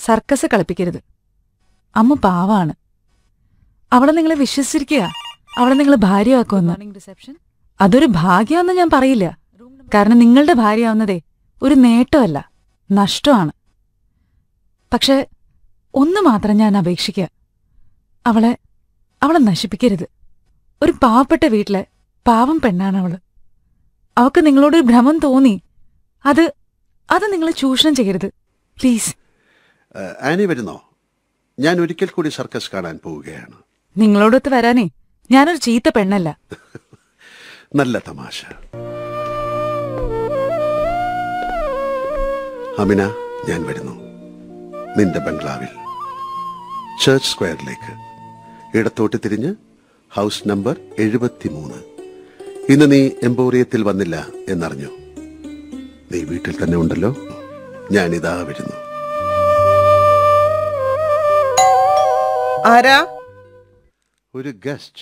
Circus കളിപ്പിക്കരുത് അമ്മ പാവാണ് അവളെ നിങ്ങളെ വിശ്വസിച്ചിരിക്കുക അവളെ നിങ്ങൾ ഭാര്യയാക്കുമെന്ന് അതൊരു ഭാഗ്യമെന്ന് ഞാൻ പറയില്ല കാരണം നിങ്ങളുടെ ഭാര്യയാവുന്നതേ ഒരു നേട്ടമല്ല നഷ്ടമാണ് പക്ഷെ ഒന്ന് മാത്രം ഞാൻ അപേക്ഷിക്കുക അവളെ അവളെ നശിപ്പിക്കരുത് ഒരു പാവപ്പെട്ട വീട്ടിലെ പാവം പെണ്ണാണ് അവള് അവക്ക് നിങ്ങളോടൊരു ഭ്രമം തോന്നി അത് അത് നിങ്ങൾ ചൂഷണം ചെയ്യരുത് പ്ലീസ് ഏഹ്, ആനി വരുന്നോ ഞാൻ ഒരിക്കൽ കൂടി സർക്കസ് കാണാൻ പോവുകയാണ് നിങ്ങളോടൊത്ത് വരാനേ ഞാനൊരു ചീത്ത പെണ്ണല്ല നല്ല തമാശ അമിന ഞാൻ വരുന്നു നിന്റെ ബംഗ്ലാവിൽ ചർച്ച് സ്ക്വയറിലേക്ക് ഇടത്തോട്ട് തിരിഞ്ഞ് ഹൗസ് നമ്പർ എഴുപത്തിമൂന്ന് ഇന്ന് നീ എംപോറിയത്തിൽ വന്നില്ല എന്നറിഞ്ഞു നീ വീട്ടിൽ തന്നെ ഉണ്ടല്ലോ ഞാനിതാ വരുന്നു ആരാ ഒരു ഗസ്റ്റ്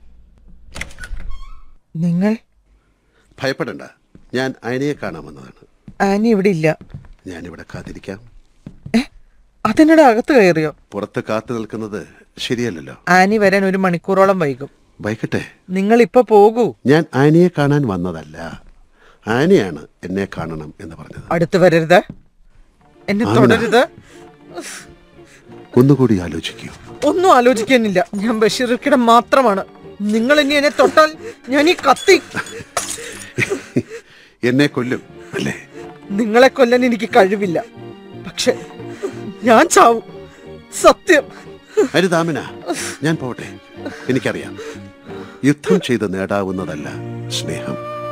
നിങ്ങൾ ഭയപ്പെടണ്ട ഞാൻ അയനയെ കാണാൻ വന്നതാണ് ആനി ഇവിടെ ഇല്ല ഞാനിവിടെ കാത്തിരിക്കാം ഏ അതെന്നോട് അകത്ത് കയറിയോ പുറത്ത് കാത്തു നിൽക്കുന്നത് ശരിയല്ലല്ലോ ആനി വരാൻ ഒരു മണിക്കൂറോളം വൈകും വൈകട്ടെ നിങ്ങൾ ഇപ്പൊ പോകൂ ഞാൻ ആനിയെ കാണാൻ വന്നതല്ല ആനിയാണ് എന്നെ കാണണം എന്ന് പറഞ്ഞത് അടുത്ത് വരരുത് എന്നെ ആമിന. തുടരുത് ഒന്നുകൂടി ആലോചിക്കൂ ഒന്നും ആലോചിക്കാനില്ല ഞാൻ ബഷീർക്കിടെ മാത്രമാണ് നിങ്ങൾ ഇനി എന്നെ തൊട്ടാൽ ഞാൻ ഈ കത്തി എന്നെ കൊല്ലും അല്ലേ നിങ്ങളെ കൊല്ലാൻ എനിക്ക് കഴിവില്ല പക്ഷെ ഞാൻ ചാവും സത്യം അരുതാമിന ഞാൻ പോട്ടെ എനിക്കറിയാം യുദ്ധം ചെയ്ത് നേടാവുന്നതല്ല സ്നേഹം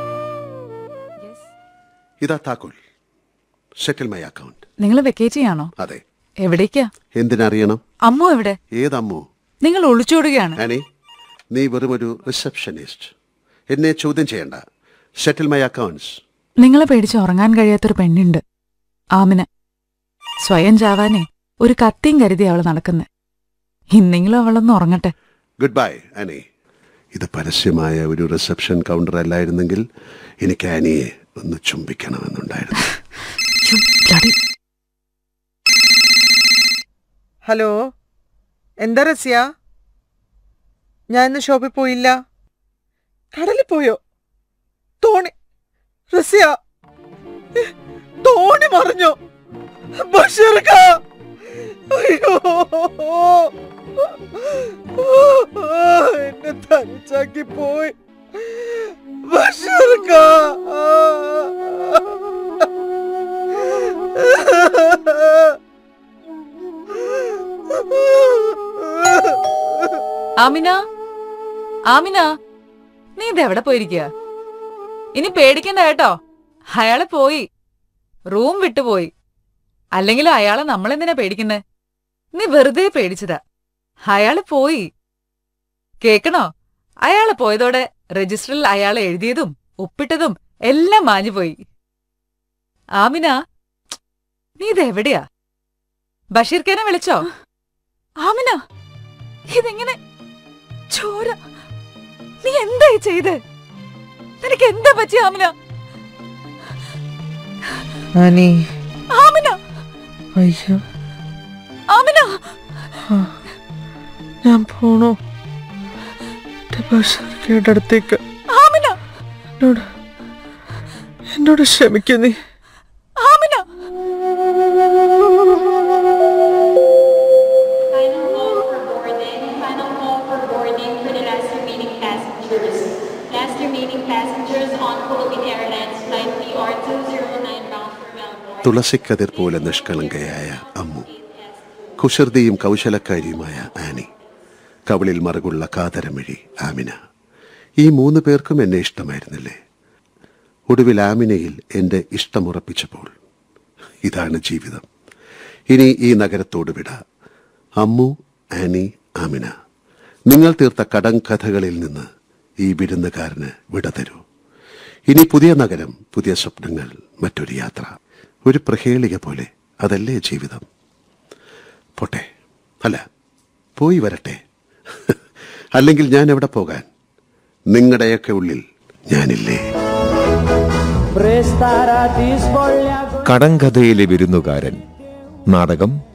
ഇതാ താക്കോൽ സെറ്റിൽ മൈ അക്കൗണ്ട് നിങ്ങൾ വെക്കേറ്റ് ചെയ്യാണോ അതെ എവിടേക്കാ എന്തിനറിയണം അമ്മു എവിടെ ഏതമ്മു നിങ്ങൾ ഒളിച്ചോടുകയാണ് ആനി നീ വെറും ഒരു റിസപ്ഷനിസ്റ്റ് എന്നെ ചോദ്യം ചെയ്യണ്ട സെറ്റിൽ മൈ അക്കൗണ്ട്സ് നിങ്ങളെ പേടിച്ച് ഉറങ്ങാൻ കഴിയാത്തൊരു പെണ്ണുണ്ട് ആമിന സ്വയം ചാവാനേ ഒരു കത്തിയും കരുതി അവള് നടക്കുന്നെ ഇന്നെങ്കിലും അവളൊന്ന് ഉറങ്ങട്ടെ ഗുഡ് ബൈ ആനി ഇത് പരസ്യമായ ഒരു റിസപ്ഷൻ കൗണ്ടർ അല്ലായിരുന്നെങ്കിൽ എനിക്ക് ആനിയെ ഒന്ന് ചുംബിക്കണമെന്നുണ്ടായിരുന്നു ഛു, bloody ഹലോ എന്താ റസ്യ ഞാൻ ഇന്ന് ഷോപ്പിൽ പോയില്ല കടലിൽ പോയോ തോണി റസ്യ ഏ, തോണി മറിഞ്ഞോ ബഷീർക്ക അയ്യോ എന്നെ തനിച്ചാക്കി പോയി ബഷീർക്ക ആമിന ആമിന നീ ഇതെവിടെ പോയിരിക്കുക ഇനി പേടിക്കണ്ട കേട്ടോ അയാള് പോയി റൂം വിട്ടുപോയി അല്ലെങ്കിൽ അയാളെ നമ്മളെന്തിനാ പേടിക്കുന്നേ നീ വെറുതെ പേടിച്ചതാ അയാള് പോയി കേക്കണോ അയാള് പോയതോടെ രജിസ്റ്ററിൽ അയാൾ എഴുതിയതും ഒപ്പിട്ടതും എല്ലാം മാഞ്ഞുപോയി ആമിന നീ ഇതെവിടെയാ ബഷീർക്കേനെ വിളിച്ചോ ആമിന ഇതെങ്ങനെ ചോര നീ എന്തായി ചെയ്ത് നിനക്ക് എന്താ പറ്റി ആമിന ആനി ആമിന അയ്യോ ആമിന ഞാൻ പോണു എന്റെ ബഷീർക്കയുടെ അടുത്തേക്ക് ആമിന എന്നോട് എന്നോട് ക്ഷമിക്കൂ നീ Amina Final call for boarding. Final call for boarding for the last remaining passengers. Last remaining passengers on Philippine Airlines flight PR209 bound for Melbourne. തുളസിക്കതിർ പോലെ നിഷ്കളങ്കയായ അമ്മു കുസൃതിയും കൗശലക്കാരിയുമായ ആനി കവളിൽ മറുകുള്ള കാതരമിഴി ആമിന ഈ മൂന്ന് പേർക്കും എന്നെ ഇഷ്ടമായിരുന്നില്ലേ ഒടുവിൽ ആമിനയിൽ എൻ്റെ ഇഷ്ടമുറപ്പിച്ചപ്പോൾ ഇതാണ് ജീവിതം ഇനി ഈ നഗരത്തോട് വിട അമ്മു ആനി ആമിന നിങ്ങൾ തീർത്ത കടങ്കഥകളിൽ നിന്ന് ഈ വിരുന്നുകാരന് വിട തരൂ ഇനി പുതിയ നഗരം പുതിയ സ്വപ്നങ്ങൾ മറ്റൊരു യാത്ര ഒരു പ്രഹേളിക പോലെ അതല്ലേ ജീവിതം പോട്ടെ അല്ല പോയി വരട്ടെ അല്ലെങ്കിൽ ഞാൻ എവിടെ പോകാൻ നിങ്ങളുടെയൊക്കെ ഉള്ളിൽ ഞാനില്ലേ കടങ്കഥയിലെ വിരുന്നുകാരൻ നാടകം